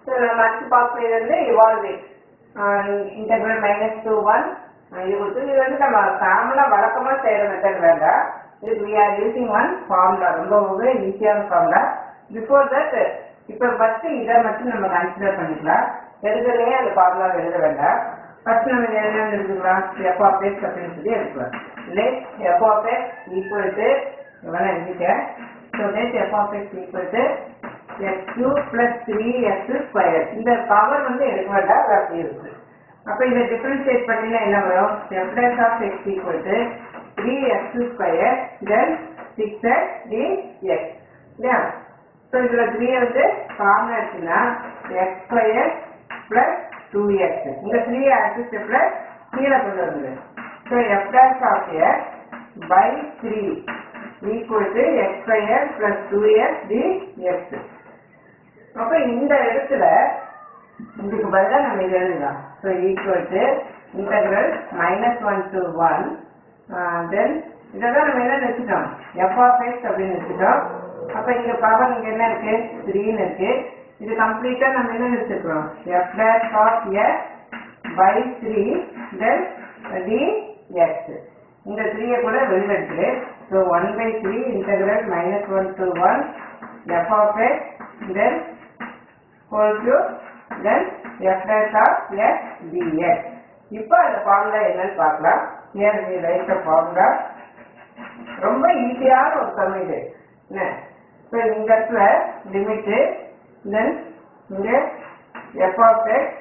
so நம்ம அடுத்து பார்க்க வந்து evaluate integral minus two one இது கொடுத்து இது வந்து நம்ம காமனாக வழக்கமாக செய்கிற மெத்தட் வேண்டாம் இது we are using one formula ரொம்ப ரொம்ப ஈஸியான ஃபார்முலா பிஃபோர் தட் இப்போ ஃபஸ்ட்டு இதை மட்டும் நம்ம கன்சிடர் பண்ணிக்கலாம் எழுதுலையே அந்த ஃபார்முலா எழுத வேண்டாம் ஃபர்ஸ்ட் நம்ம இதை என்ன எழுதிக்கலாம் எஃப் ஆஃப் எக்ஸ் அப்படின்னு சொல்லி எடுக்கலாம் let F of X equal to இவனை எழுதிட்டேன் so let F of X equal to X Q plus three X square இந்த பவர் வந்து எடுக்க வேண்டாம் அது அப்படி இருக்கு அப்போ இதை டிஃபரன்ஷியேட் பண்ணினா என்ன வரும் F plus of X equal to three X square then six X D X இல்லையா ஸோ இதில் த்ரீ வந்து common எடுத்துன்னா X square plus two X இந்த த்ரீ ஆக்சிஸ் பிளஸ் கீழே கொண்டு வந்துடு so F dash of X by three equal to X square plus two X D X அப்போ இந்த இடத்துல இதுக்கு பதிலாக நம்ம இதை எழுதலாம் so equal to integral minus one to one தென் இதெல்லாம் நம்ம என்ன வச்சுட்டோம் எஃப் ஆஃப் எக்ஸ் அப்படின்னு வச்சுட்டோம் அப்போ இங்கே பவர் இங்கே என்ன இருக்கு த்ரீன்னு இருக்கு இது கம்ப்ளீட்டாக நம்ம என்ன வச்சுக்கிறோம் F dash of X by three then D X இந்த த்ரீயை கூட வெளியில் இருக்கு so one by three integral minus one to one F of X then whole cube then f dash of x dx இப்போ அந்த ஃபார்முலா என்னன்னு பார்க்கலாம் here we write the formula ரொம்ப ஈஸியான ஒரு சம் இது என்ன ஸோ இந்த இடத்துல லிமிட்டு தென் இங்க எஃப் ஆஃப் எக்ஸ்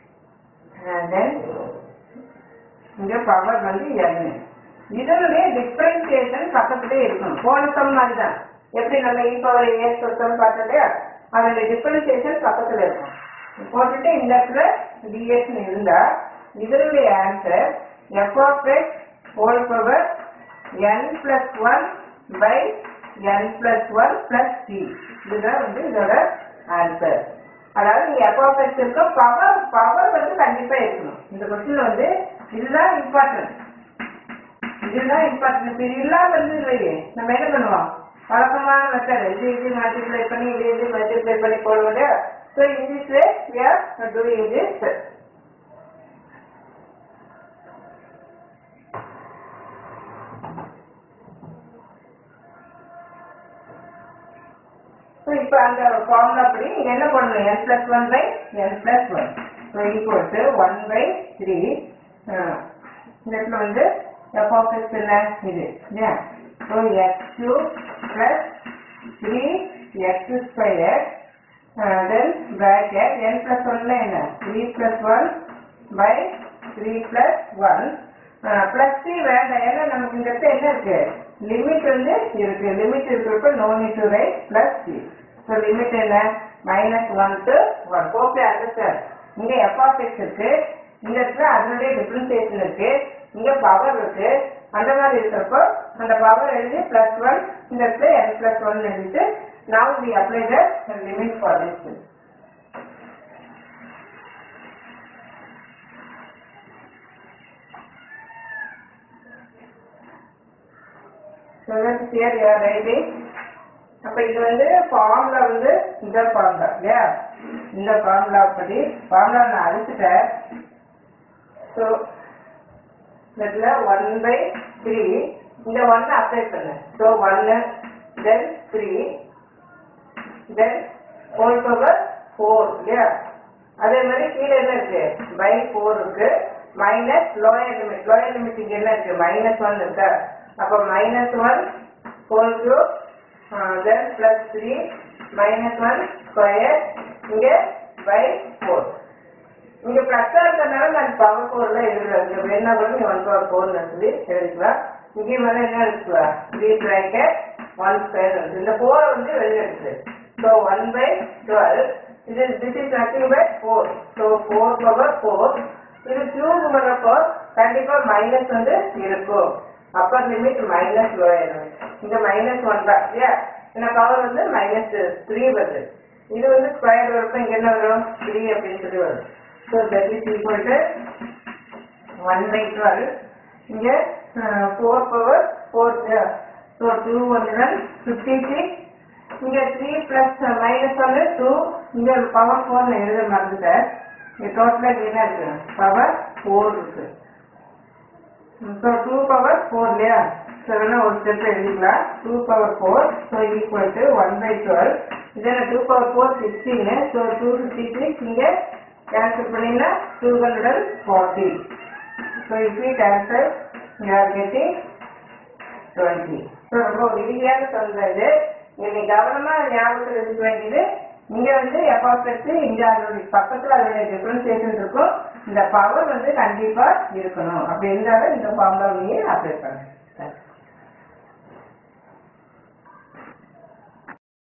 தென் இங்க பவர் வந்து n இதனுடைய டிஃபரன்சியேஷன் பக்கத்துலேயே இருக்கணும் போன சம் மாதிரி தான் எப்படி நம்ம இ பவர் ஏஸ் சொத்தம் பார்த்தோம் இல்லையா அதனுடைய டிஃபரன்சியேஷன் பக்கத்துல இருக்கும் போட்டுட்டு இந்த இடத்துல டிஎஸ்னு இருந்தா இதனுடைய answer F of X whole power n plus one by n plus one plus C இதுதான் வந்து இதோட ஆன்சர் அதாவது நீங்க எஃப் ஆஃப் எக்ஸ் இருக்க பவர் பவர் வந்து கண்டிப்பா இருக்கணும் இந்த கொஸ்டின் வந்து இதுதான் இம்பார்ட்டன்ட் இதுதான் இம்பார்ட்டன்ட் இப்போ இது இல்லாம இருந்தது வையே நம்ம என்ன பண்ணுவோம் வழக்கமான மெத்தட் இது இது மல்டிப்ளை பண்ணி இது இது மல்டிப்ளை பண்ணி போடுவோம் இல்லையா so in this way we are doing this so இப்போ அந்த ஃபார்முலா படி நீங்கள் என்ன பண்ணணும் n plus one by n plus one so equal to one by three இந்த இடத்துல வந்து எஃப் ஆஃப் எக்ஸ் என்ன இது இல்லையா so X cube plus three X square தென் பிராக்கெட் என் பிளஸ் ஒன்ல என்ன three plus one by three plus one plus three வேண்டாம் ஏன்னா நமக்கு இந்த இடத்துல என்ன இருக்கு லிமிட் வந்து இருக்கு லிமிட் இருக்கிறப்ப no need to right plus three so limit என்ன minus one to one okay understand இங்க எஃப் ஆஃப் எக்ஸ் இருக்கு இந்த இடத்துல அதனுடைய டிஃபரன்சியேஷன் இருக்கு இங்க பவர் இருக்கு அந்த மாதிரி இருக்கிறப்போ அந்த பவர் எழுதி பிளஸ் ஒன் இந்த இடத்துல என் பிளஸ் ஒன் எழுதிட்டு now we apply the limit for this so that here you are writing அப்ப இது வந்து ஃபார்முலா வந்து இந்த ஃபார்முலா இல்லையா இந்த ஃபார்முலா படி ஃபார்முலா நான் அழிச்சிட்டேன் ஸோ இதில் ஒன் பை த்ரீ இந்த ஒன்று அப்ளை பண்ணு ஸோ ஒன்று தென் three then whole power four இல்லையா அதே மாதிரி கீழே என்ன இருக்கு பை ஃபோர் இருக்கு minus lower limit lower limit இங்க என்ன இருக்கு மைனஸ் ஒன் இருக்கா அப்போ மைனஸ் ஒன் ஹோல் கியூப் தென் plus three minus one square இங்க பை ஃபோர் இங்க பிளஸ்ஸா இருக்கிறதுனால நான் பவர் ஃபோர்ல எழுதுறேன் இங்க வேணா கூட நீ ஒன் பவர் ஃபோர்னு சொல்லி எழுதிக்கலாம் இங்கேயும் வந்து என்ன எடுத்துக்கலாம் த்ரீ பிராக்கெட் ஒன் ஸ்கொயர் இருக்கு இந்த ஃபோரை வந்து வெளியே எடுத்துரு ஸோ ஒன் பை டுவெல் இது this is nothing by four so four power four இது கியூப் பண்ணப்போ கண்டிப்பா மைனஸ் வந்து இருக்கும் அப்பர் லிமிட் மைனஸ் லோயர் இந்த மைனஸ் ஒன் தான் இல்லையா இந்த பவர் வந்து மைனஸ் த்ரீ வருது இது வந்து ஸ்கொயர் வரப்போ இங்க என்ன வரும் த்ரீ அப்படின்னு சொல்லி வரும் so that is equal to one by twelve இங்கே four power four so two one fifty six இங்க த்ரீ பிளஸ் மைனஸ் ஒன்று டூ இங்க பவர் ஃபோர் எழுத மறந்துட்டேன் இங்க டோட்டலா என்ன இருக்கு பவர் ஃபோர் இருக்கு ஸோ டூ பவர் ஃபோர் இல்லையா ஸோ வேணா ஒரு ஸ்டெப் எழுதிக்கலாம் two power four so equal to one by twelve இதில் டூ பவர் ஃபோர் சிக்ஸ்டீனு ஸோ டூ ஃபிஃப்டி சிக்ஸ் இங்கே கேன்சல் பண்ணிங்கன்னா two hundred and forty so if you cancel you are getting twenty so ரொம்ப ஒரு ஈஸியான சொல்றது நீங்க கவனமா ஞாபகத்தில் இருக்க வேண்டியது இங்க வந்து எஃபாஸ்ட் இங்க அதோட பக்கத்துல அதோட டிஃபரன்சியேஷன் இருக்கும் இந்த பவர் வந்து கண்டிப்பா இருக்கணும் அப்படி இருந்தாலும் இந்த ஃபார்முலாவையே அப்ளை பண்ணுங்க